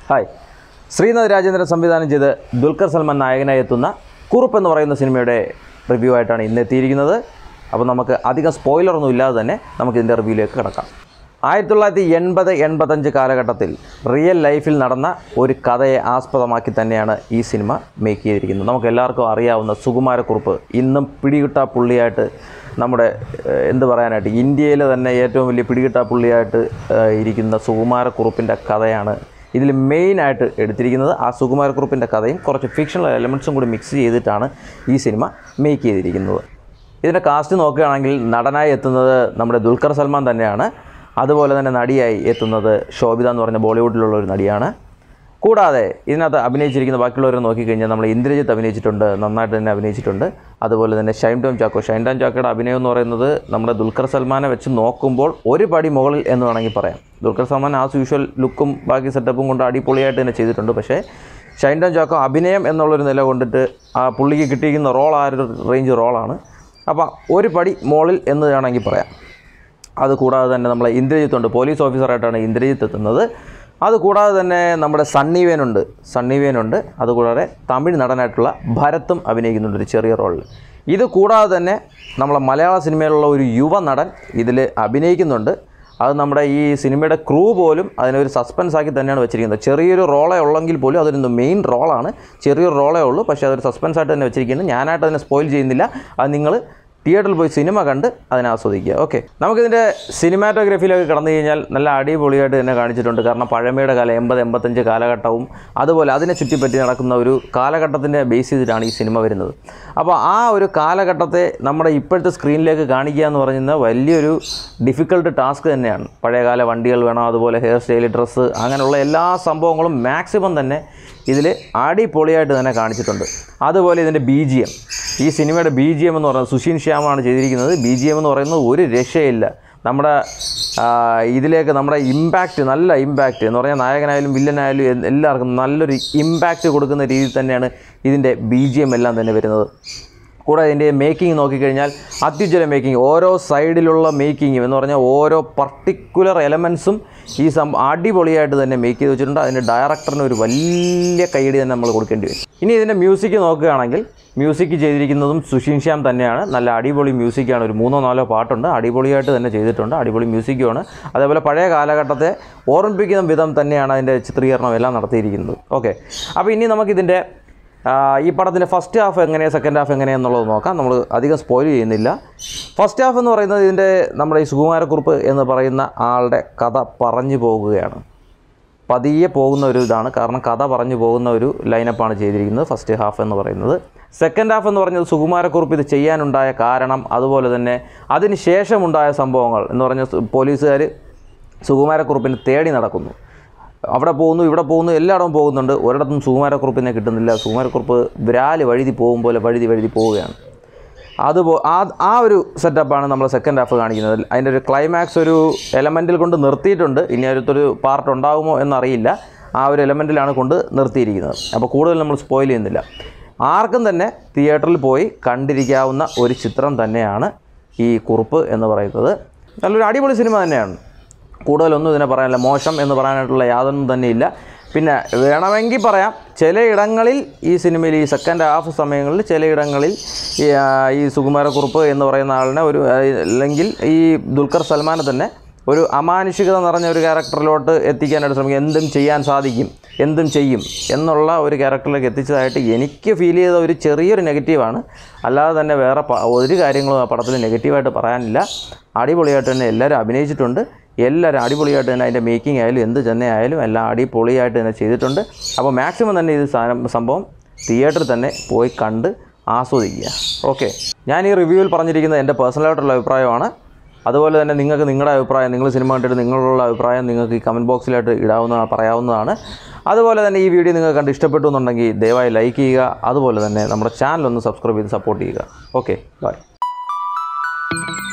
hi Sreenath Rajendran സംവിധാനം ചെയ്ത് ദുൽഖർ സൽമാൻ നായകനായി എത്തുന്ന കുറുപ്പ് എന്ന് പറയുന്ന സിനിമയുടെ റിവ്യൂ ആയിട്ടാണ് ഇന്ന് എത്തിയിരിക്കുന്നത് അപ്പോൾ നമുക്ക് അധികം സ്പോയിലറൊന്നും ഇല്ലാതെ തന്നെ നമുക്ക് ഇതിൻ്റെ റിവ്യൂയിലേക്ക് കിടക്കാം ആയിരത്തി തൊള്ളായിരത്തി എൺപത് എൺപത്തഞ്ച് കാലഘട്ടത്തിൽ റിയൽ ലൈഫിൽ നടന്ന ഒരു കഥയെ ആസ്പദമാക്കി തന്നെയാണ് ഈ സിനിമ മേക്ക് ചെയ്തിരിക്കുന്നത് നമുക്ക് എല്ലാവർക്കും അറിയാവുന്ന സുകുമാരക്കുറുപ്പ് ഇന്നും പിടികിട്ടാ പുള്ളിയായിട്ട് നമ്മുടെ ഏഹ്, എന്ത് പറയാനായിട്ട് ഇന്ത്യയിലെ തന്നെ ഏറ്റവും വലിയ പിടികിട്ടാ പുള്ളിയായിട്ട് ഏഹ്, ഇരിക്കുന്ന സുകുമാരക്കുറുപ്പിൻ്റെ കഥയാണ് ഇതിൽ മെയിനായിട്ട് എടുത്തിരിക്കുന്നത് ആ സുകുമാരക്കുറുപ്പിൻ്റെ കഥയും കുറച്ച് ഫിക്ഷണൽ എലമെൻസും കൂടി മിക്സ് ചെയ്തിട്ടാണ് ഈ സിനിമ മേക്ക് ചെയ്തിരിക്കുന്നത് ഇതിൻ്റെ കാസ്റ്റ് നോക്കുകയാണെങ്കിൽ നടനായി എത്തുന്നത് നമ്മുടെ ദുൽഖർ സൽമാൻ തന്നെയാണ് അതുപോലെ തന്നെ നടിയായി എത്തുന്നത് ശോഭിത എന്ന് പറഞ്ഞ ബോളിവുഡിലുള്ള ഒരു നടിയാണ് കൂടാതെ ഇതിനകത്ത് അഭിനയിച്ചിരിക്കുന്ന ബാക്കിയുള്ളവരെ നോക്കിക്കഴിഞ്ഞാൽ നമ്മൾ ഇന്ദ്രജിത്ത് അഭിനയിച്ചിട്ടുണ്ട് നന്നായിട്ട് തന്നെ അഭിനയിച്ചിട്ടുണ്ട് അതുപോലെ തന്നെ ഷൈൻ ടോം ചാക്കോ ഷൈൻ ടോം ചാക്കോയുടെ അഭിനയം എന്ന് പറയുന്നത് നമ്മുടെ ദുൽഖർ സൽമാനെ വെച്ച് നോക്കുമ്പോൾ ഒരു പടി മുകളിൽ എന്ന് വേണമെങ്കിൽ പറയാം ദുൽഖർ സൽമാൻ ആസ് യൂഷ്വൽ ലുക്കും ബാക്കി സെറ്റപ്പും കൊണ്ട് അടിപൊളിയായിട്ട് തന്നെ ചെയ്തിട്ടുണ്ട് പക്ഷേ ഷൈൻ ടോം ചാക്കോ അഭിനയം എന്നുള്ളൊരു നില കൊണ്ടിട്ട് ആ പുള്ളിക്ക് കിട്ടിയിരിക്കുന്ന റോൾ ആ ഒരു റേഞ്ച് റോളാണ് അപ്പോൾ ഒരു പടി മുകളിൽ എന്ന് വേണമെങ്കിൽ പറയാം അത് കൂടാതെ തന്നെ നമ്മളെ ഇന്ദ്രജിത്തുണ്ട് പോലീസ് ഓഫീസറായിട്ടാണ് ഇന്ദ്രജിത്ത് എത്തുന്നത് അത് കൂടാതെ തന്നെ നമ്മുടെ സണ്ണി വേനുണ്ട് സണ്ണി വേനുണ്ട് അതുകൂടാതെ തമിഴ് നടനായിട്ടുള്ള ഭരത്തും അഭിനയിക്കുന്നുണ്ട് ഒരു ചെറിയ റോളിൽ ഇത് കൂടാതെ തന്നെ നമ്മളെ മലയാള സിനിമയിലുള്ള ഒരു യുവ നടൻ ഇതിൽ അഭിനയിക്കുന്നുണ്ട് അത് നമ്മുടെ ഈ സിനിമയുടെ ക്രൂ പോലും അതിനൊരു സസ്പെൻസ് ആക്കി തന്നെയാണ് വെച്ചിരിക്കുന്നത് ചെറിയൊരു റോളേ ഉള്ളെങ്കിൽ പോലും അതൊരു മെയിൻ റോളാണ് ചെറിയൊരു റോളേ ഉള്ളൂ പക്ഷേ അതൊരു സസ്പെൻസ് ആയിട്ട് തന്നെ വെച്ചിരിക്കുന്നത് ഞാനായിട്ട് അതിനെ സ്പോയിൽ ചെയ്യുന്നില്ല അത് നിങ്ങൾ തിയേറ്ററിൽ പോയി സിനിമ കണ്ട് അതിനെ ആസ്വദിക്കുക ഓക്കെ നമുക്കിതിൻ്റെ സിനിമാറ്റോഗ്രഫിയിലേക്ക് കടന്നു കഴിഞ്ഞാൽ നല്ല അടിപൊളിയായിട്ട് തന്നെ കാണിച്ചിട്ടുണ്ട് കാരണം പഴമയുടെ കാലം എൺപത് എൺപത്തഞ്ച് കാലഘട്ടവും അതുപോലെ അതിനെ ചുറ്റിപ്പറ്റി നടക്കുന്ന ഒരു കാലഘട്ടത്തിൻ്റെ ബേസ് ചെയ്തിട്ടാണ് ഈ സിനിമ വരുന്നത് അപ്പോൾ ആ ഒരു കാലഘട്ടത്തെ നമ്മുടെ ഇപ്പോഴത്തെ സ്ക്രീനിലേക്ക് കാണിക്കുക എന്ന് പറയുന്നത് വലിയൊരു ഡിഫിക്കൽട്ട് ടാസ്ക് തന്നെയാണ് പഴയകാല വണ്ടികൾ വേണം അതുപോലെ ഹെയർ സ്റ്റൈൽ ഡ്രസ്സ് അങ്ങനെയുള്ള എല്ലാ സംഭവങ്ങളും മാക്സിമം തന്നെ ഇതിൽ അടിപൊളിയായിട്ട് തന്നെ കാണിച്ചിട്ടുണ്ട് അതുപോലെ ഇതിൻ്റെ ബി ജി എം ഈ സിനിമയുടെ ബി ജി എം എന്ന് പറയുന്നത് സുഷീൻ ശ്യാമാണ് ചെയ്തിരിക്കുന്നത് ബി ജി എം എന്ന് പറയുന്നത് ഒരു രക്ഷയില്ല നമ്മുടെ ആ, ഇതിലേക്ക് നമ്മുടെ ഇമ്പാക്റ്റ് നല്ല ഇമ്പാക്റ്റ് എന്ന് പറഞ്ഞാൽ നായകനായാലും വില്ലനായാലും എ- എല്ലാവർക്കും നല്ലൊരു ഇമ്പാക്റ്റ് കൊടുക്കുന്ന രീതിയിൽ തന്നെയാണ് ഇതിൻ്റെ ബി ജി എം എല്ലാം തന്നെ വരുന്നത് കൂടാതെ ഇതിൻ്റെ മേക്കിംഗ് നോക്കിക്കഴിഞ്ഞാൽ അത്യുജ്വല മേക്കിംഗ് ഓരോ സൈഡിലുള്ള മേക്കിങ്ങും എന്ന് പറഞ്ഞാൽ ഓരോ പർട്ടിക്കുലർ എലമെൻസും ഈ സം അടിപൊളിയായിട്ട് തന്നെ മേക്ക് ചെയ്ത് വെച്ചിട്ടുണ്ട് അതിൻ്റെ ഡയറക്ടറിന് ഒരു വലിയ കൈയടി തന്നെ നമ്മൾ കൊടുക്കേണ്ടി വരും ഇനി ഇതിൻ്റെ മ്യൂസിക് നോക്കുകയാണെങ്കിൽ മ്യൂസിക് ചെയ്തിരിക്കുന്നതും സുഷീൻ ശ്യാം തന്നെയാണ് നല്ല അടിപൊളി മ്യൂസിക്കാണ് ഒരു മൂന്നോ നാലോ പാട്ടുണ്ട് അടിപൊളിയായിട്ട് തന്നെ ചെയ്തിട്ടുണ്ട് അടിപൊളി മ്യൂസിക്കുമാണ് അതേപോലെ പഴയ കാലഘട്ടത്തെ ഓർമ്മിപ്പിക്കുന്ന വിധം തന്നെയാണ് അതിൻ്റെ ചിത്രീകരണം എല്ലാം നടത്തിയിരിക്കുന്നത് ഓക്കെ അപ്പോൾ ഇനി നമുക്കിതിൻ്റെ ആ, ഈ പടത്തിൻ്റെ ഫസ്റ്റ് ഹാഫ് എങ്ങനെയാണ് സെക്കൻഡ് ഹാഫ് എങ്ങനെയാണെന്നുള്ളത് നോക്കാം നമ്മൾ അധികം സ്പോയിൽ ചെയ്യുന്നില്ല ഫസ്റ്റ് ഹാഫ് എന്ന് പറയുന്നത് ഇതിൻ്റെ നമ്മുടെ ഈ സുകുമാരക്കുറുപ്പ് എന്ന് പറയുന്ന ആളുടെ കഥ പറഞ്ഞു പോകുകയാണ് പതിയെ പോകുന്ന ഒരു ഇതാണ് കാരണം കഥ പറഞ്ഞു പോകുന്ന ഒരു ലൈനപ്പാണ് ചെയ്തിരിക്കുന്നത് ഫസ്റ്റ് ഹാഫ് എന്ന് പറയുന്നത് സെക്കൻഡ് ഹാഫ് എന്ന് പറഞ്ഞത് സുകുമാരക്കുറുപ്പ് ഇത് ചെയ്യാനുണ്ടായ കാരണം അതുപോലെ തന്നെ അതിന് ശേഷമുണ്ടായ സംഭവങ്ങൾ എന്ന് പറഞ്ഞ പോലീസുകാർ സുകുമാരക്കുറുപ്പിനെ തേടി നടക്കുന്നു അവിടെ പോകുന്നു ഇവിടെ പോകുന്നു എല്ലായിടവും പോകുന്നുണ്ട് ഒരിടത്തും സുകുമാരക്കുറുപ്പിനെ കിട്ടുന്നില്ല സുകുമാരക്കുറുപ്പ് വിരാല് വഴുതി പോകും പോലെ വഴുതി വഴുതി പോവുകയാണ് അത് പോ- ആ ആ ഒരു സെറ്റപ്പാണ് നമ്മൾ സെക്കൻഡ് ഹാഫ് കാണിക്കുന്നത് അതിൻ്റെ ഒരു ക്ലൈമാക്സ് ഒരു എലമെൻറ്റിൽ കൊണ്ട് നിർത്തിയിട്ടുണ്ട് ഇനി അടുത്തൊരു പാർട്ട് ഉണ്ടാകുമോ എന്നറിയില്ല ആ ഒരു എലമെൻറ്റിലാണ് കൊണ്ട് നിർത്തിയിരിക്കുന്നത് അപ്പോൾ കൂടുതൽ നമ്മൾ സ്പോയിൽ ചെയ്യുന്നില്ല ആർക്കും തന്നെ തിയേറ്ററിൽ പോയി കണ്ടിരിക്കാവുന്ന ഒരു ചിത്രം തന്നെയാണ് ഈ കുറുപ്പ് എന്ന് പറയുന്നത് നല്ലൊരു അടിപൊളി സിനിമ തന്നെയാണ് കൂടുതലൊന്നും ഇതിനെ പറയാനില്ല മോശം എന്ന് പറയാനായിട്ടുള്ള യാതൊന്നും തന്നെ ഇല്ല പിന്നെ വേണമെങ്കിൽ പറയാം ചിലയിടങ്ങളിൽ ഈ സിനിമയിൽ ഈ സെക്കൻഡ് ഹാഫ് സമയങ്ങളിൽ ചിലയിടങ്ങളിൽ ഈ ആ, ഈ സുകുമാരക്കുറുപ്പ് എന്ന് പറയുന്ന ആളിനെ ഒരു ആ, അല്ലെങ്കിൽ ഈ ദുൽഖർ സൽമാനെ തന്നെ ഒരു അമാനുഷികത നിറഞ്ഞ ഒരു ക്യാരക്ടറിലോട്ട് എത്തിക്കാനായിട്ട് ശ്രമിക്കും എന്തും ചെയ്യാൻ സാധിക്കും എന്തും ചെയ്യും എന്നുള്ള ഒരു ക്യാരക്ടറിലേക്ക് എത്തിച്ചതായിട്ട് എനിക്ക് ഫീൽ ചെയ്ത ഒരു ചെറിയൊരു നെഗറ്റീവാണ് അല്ലാതെ തന്നെ വേറെ പ- ഒരു കാര്യങ്ങളും ആ പടത്തിൽ നെഗറ്റീവായിട്ട് പറയാനില്ല അടിപൊളിയായിട്ട് തന്നെ എല്ലാവരും അഭിനയിച്ചിട്ടുണ്ട് എല്ലാവരും അടിപൊളിയായിട്ട് തന്നെ അതിൻ്റെ മേക്കിംഗ് ആയാലും എന്ത് തന്നെ ആയാലും എല്ലാം അടിപൊളിയായിട്ട് തന്നെ ചെയ്തിട്ടുണ്ട് അപ്പോൾ മാക്സിമം തന്നെ ഇത് സാധനം സംഭവം തിയേറ്ററിൽ തന്നെ പോയി കണ്ട് ആസ്വദിക്കുക ഓക്കെ ഞാൻ ഈ റിവ്യൂവിൽ പറഞ്ഞിരിക്കുന്നത് എൻ്റെ പേഴ്സണലായിട്ടുള്ള അഭിപ്രായമാണ് അതുപോലെ തന്നെ നിങ്ങൾക്ക് നിങ്ങളുടെ അഭിപ്രായം നിങ്ങൾ സിനിമ കണ്ടിട്ട് നിങ്ങളുള്ള അഭിപ്രായം നിങ്ങൾക്ക് ഈ കമൻറ്റ് ബോക്സിലായിട്ട് ഇടാവുന്ന പറയാവുന്നതാണ് അതുപോലെ തന്നെ ഈ വീഡിയോ നിങ്ങൾക്ക് കണ്ട് ഇഷ്ടപ്പെട്ടു എന്നുണ്ടെങ്കിൽ ദയവായി ലൈക്ക് ചെയ്യുക അതുപോലെ തന്നെ നമ്മുടെ ചാനൽ ഒന്ന് സബ്സ്ക്രൈബ് ചെയ്ത് സപ്പോർട്ട് ചെയ്യുക ഓക്കെ ബൈ